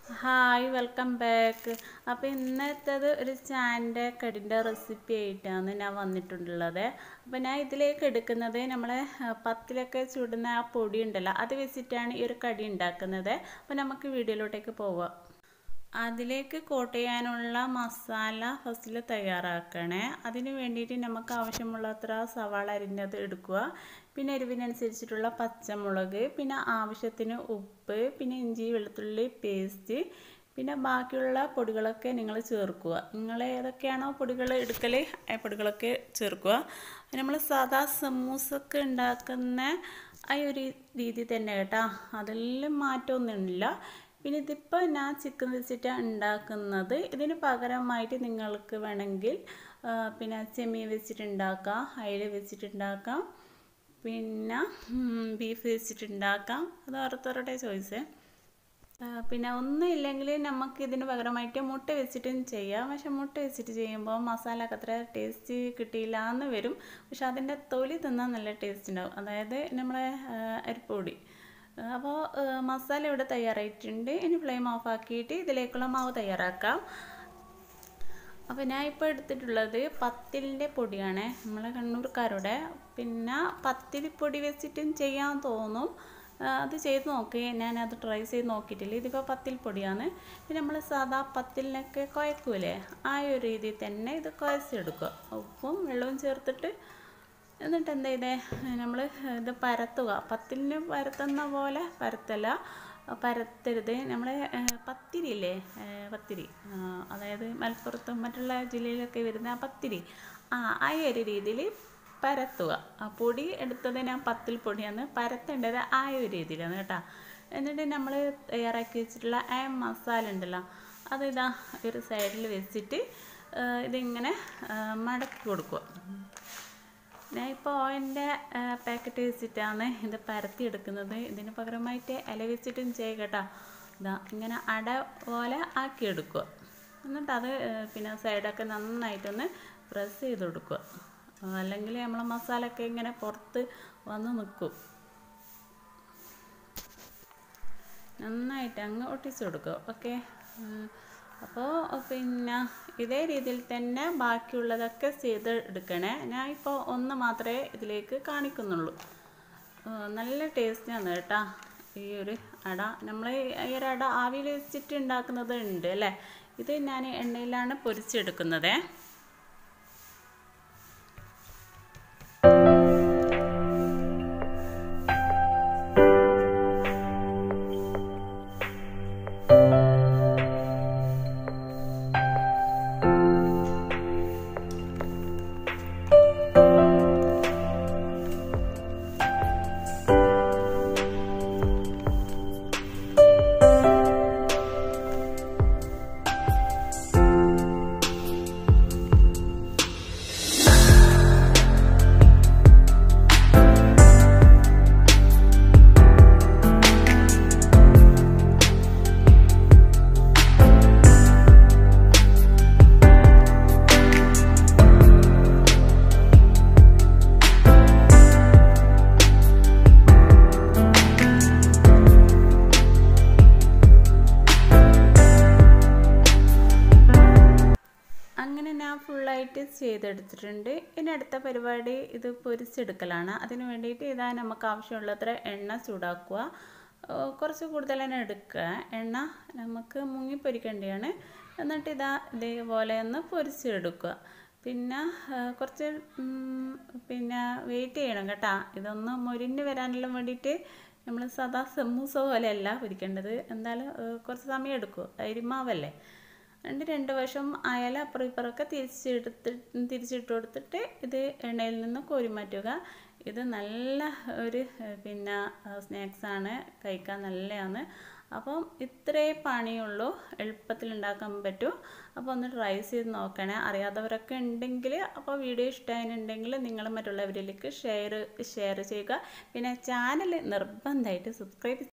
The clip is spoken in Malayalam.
ഹായ് വെൽക്കം ബാക്ക് അപ്പോൾ ഇന്നത്തേത് ഒരു ചാൻ്റെ കടിൻ്റെ റെസിപ്പി ആയിട്ടാണ് ഞാൻ വന്നിട്ടുള്ളത് അപ്പോൾ ഞാൻ ഇതിലേക്ക് എടുക്കുന്നത് നമ്മളെ ആ, പത്തിലൊക്കെ ചുടുന്ന ആ പൊടി ഉണ്ടല്ലോ അത് വെച്ചിട്ടാണ് ഈ ഒരു കടി ഉണ്ടാക്കുന്നത് അപ്പോൾ നമുക്ക് വീഡിയോയിലോട്ടേക്ക് പോവാം അതിലേക്ക് കോട്ട് ചെയ്യാനുള്ള മസാല ഫസ്റ്റിൽ തയ്യാറാക്കണേ അതിന് വേണ്ടിയിട്ട് നമുക്ക് ആവശ്യമുള്ളത്ര സവാള അരിഞ്ഞത് എടുക്കുക പിന്നെ എരിവിനനുസരിച്ചിട്ടുള്ള പച്ചമുളക് പിന്നെ ആവശ്യത്തിന് ഉപ്പ് പിന്നെ ഇഞ്ചി വെളുത്തുള്ളി പേസ്റ്റ് പിന്നെ ബാക്കിയുള്ള പൊടികളൊക്കെ നിങ്ങൾ ചേർക്കുക നിങ്ങൾ ഏതൊക്കെയാണോ പൊടികൾ എടുക്കൽ ആ പൊടികളൊക്കെ ചേർക്കുക നമ്മൾ സാധാ സമൂസൊക്കെ ഉണ്ടാക്കുന്ന ആ ഒരു രീതി തന്നെ കേട്ടോ അതിലും മാറ്റമൊന്നുമില്ല പിന്നെ ഇതിപ്പോൾ ഞാൻ ചിക്കൻ വെച്ചിട്ടാണ് ഉണ്ടാക്കുന്നത് ഇതിന് പകരമായിട്ട് നിങ്ങൾക്ക് വേണമെങ്കിൽ ആ, പിന്നെ ചെമ്മീൻ വെച്ചിട്ടുണ്ടാക്കാം അയില വെച്ചിട്ടുണ്ടാക്കാം പിന്നെ ബീഫ് വെച്ചിട്ടുണ്ടാക്കാം അത് ഓരോരുത്തരുടെ ചോയ്സ് പിന്നെ ഒന്നും ഇല്ലെങ്കിൽ നമുക്ക് ഇതിന് പകരമായിട്ട് മുട്ട വെച്ചിട്ടും ചെയ്യാം പക്ഷെ മുട്ട വെച്ചിട്ട് ചെയ്യുമ്പോൾ മസാല ഒക്കെ അത്ര ടേസ്റ്റ് കിട്ടിയില്ല എന്ന് വരും പക്ഷെ അതിൻ്റെ തൊലി തിന്നാൻ നല്ല ടേസ്റ്റ് ഉണ്ടാവും അതായത് നമ്മളെ ആ, അരിപ്പൊടി അപ്പോൾ മസാല ഇവിടെ തയ്യാറായിട്ടുണ്ട് ഇനി ഫ്ലെയിം ഓഫ് ആക്കിയിട്ട് ഇതിലേക്കുള്ള മാവ് തയ്യാറാക്കാം അപ്പോൾ ഞാൻ ഇപ്പോൾ എടുത്തിട്ടുള്ളത് പത്തിലിൻ്റെ പൊടിയാണ് നമ്മളെ കണ്ണൂർക്കാരുടെ പിന്നെ പത്തിരിപ്പൊടി വെച്ചിട്ടും ചെയ്യാൻ തോന്നും ആ, അത് ചെയ്ത് നോക്കി ഞാനത് ട്രൈ ചെയ്ത് നോക്കിയിട്ടില്ല ഇതിപ്പോൾ പത്തിൽ പൊടിയാണ് പിന്നെ നമ്മൾ സാധാ പത്തിലിനൊക്കെ കുഴക്കൂലേ ആ ഒരു രീതിയിൽ തന്നെ ഇത് കുഴച്ചെടുക്കുക ഉപ്പും വെള്ളവും ചേർത്തിട്ട് എന്നിട്ട് എന്താ ചെയ്തേ നമ്മൾ ഇത് പരത്തുക പത്തിലിന് പരത്തുന്ന പോലെ പരത്തല്ല പരത്തരുത് നമ്മൾ പത്തിരിയില്ലേ ഏഹ് പത്തിരി ആ, അതായത് മലപ്പുറത്തും മറ്റുള്ള ജില്ലയിലൊക്കെ വരുന്ന ആ പത്തിരി ആ ആ ഒരു രീതിയിൽ പരത്തുക ആ പൊടി എടുത്തത് ഞാൻ പത്തിൽ പൊടിയാണ് പരത്തേണ്ടത് ആ ഒരു രീതിയിലാണ് കേട്ടോ എന്നിട്ട് നമ്മൾ തയ്യാറാക്കി വെച്ചിട്ടുള്ള ആ മസാല ഉണ്ടല്ലോ അത് ഇതാ ഒരു സൈഡിൽ വെച്ചിട്ട് ആ, ഇതിങ്ങനെ ആ, മടക്കി കൊടുക്കുക ഞാൻ ഇപ്പോൾ ഓയിൻ്റെ പാക്കറ്റ് വെച്ചിട്ടാണ് ഇത് പരത്തി എടുക്കുന്നത് ഇതിന് പകരമായിട്ട് ഇല വെച്ചിട്ടും ചെയ്യുക കേട്ടോ ഇതാ ഇങ്ങനെ അട പോലെ ആക്കി എടുക്കുക എന്നിട്ട് അത് ഏഹ്, പിന്നെ സൈഡൊക്കെ നന്നായിട്ടൊന്ന് പ്രസ് ചെയ്ത് കൊടുക്കുക അല്ലെങ്കിൽ നമ്മളെ മസാലയൊക്കെ ഇങ്ങനെ പുറത്ത് വന്ന് നിൽക്കും നന്നായിട്ട് അങ്ങ് ഒട്ടിച്ചു കൊടുക്കുക ഓക്കെ അപ്പോൾ പിന്നെ ഇതേ രീതിയിൽ തന്നെ ബാക്കിയുള്ളതൊക്കെ ചെയ്ത് എടുക്കണേ ഞാൻ ഇപ്പോൾ ഒന്ന് മാത്രമേ ഇതിലേക്ക് കാണിക്കുന്നുള്ളൂ ആ, നല്ല ടേസ്റ്റാണ് കേട്ടോ ഈ ഒരു അട നമ്മൾ ഈ ഒരു അട ആവിയിൽ വെച്ചിട്ട് ഉണ്ടാക്കുന്നത് ഉണ്ട് അല്ലേ ഇത് ഞാൻ എണ്ണയിലാണ് പൊരിച്ചെടുക്കുന്നത് അങ്ങനെ ഞാൻ ഫുള്ളായിട്ട് ചെയ്തെടുത്തിട്ടുണ്ട് ഇനി അടുത്ത പരിപാടി ഇത് പൊരിച്ചെടുക്കലാണ് അതിന് വേണ്ടിയിട്ട് ഇതാ നമുക്ക് ആവശ്യമുള്ളത്ര എണ്ണ ചൂടാക്കുക ഓ, കുറച്ച് കൂടുതൽ തന്നെ എടുക്കുക എണ്ണ നമുക്ക് മുങ്ങി പൊരിക്കേണ്ടതാണ് എന്നിട്ട് ഇതാ ഇതേപോലെ ഒന്ന് പൊരിച്ചെടുക്കുക പിന്നെ ആ, കുറച്ച് ഉം, പിന്നെ വെയിറ്റ് ചെയ്യണം കേട്ടോ ഇതൊന്ന് മുരിഞ്ഞ് വരാനെല്ലാം വേണ്ടിയിട്ട് നമ്മൾ സാധാ സമൂസ പോലെയല്ല പൊരിക്കേണ്ടത് എന്തായാലും ആ, കുറച്ച് സമയം എടുക്കും അരിമാവല്ലേ രണ്ട് രണ്ട് വശം അയല അപ്പുറം ഇപ്പുറമൊക്കെ തിരിച്ചെടുത്ത് തിരിച്ചിട്ട് കൊടുത്തിട്ട് ഇത് എണ്ണയിൽ നിന്ന് കോരി മാറ്റുക ഇത് നല്ല ഒരു ഏഹ്, പിന്നെ സ്നാക്സാണ് കഴിക്കാൻ നല്ലതാണ് അപ്പം ഇത്രേ പണിയുള്ളൂ എളുപ്പത്തിൽ ഉണ്ടാക്കാൻ പറ്റും അപ്പോൾ ഒന്ന് ട്രൈ ചെയ്ത് നോക്കണേ അറിയാത്തവരൊക്കെ ഉണ്ടെങ്കിൽ അപ്പോൾ വീഡിയോ ഇഷ്ടമായിട്ടുണ്ടെങ്കിൽ നിങ്ങൾ മറ്റുള്ളവരിലേക്ക് ഷെയർ ഷെയർ ചെയ്യുക പിന്നെ ചാനൽ നിർബന്ധമായിട്ട് സബ്സ്ക്രൈബ്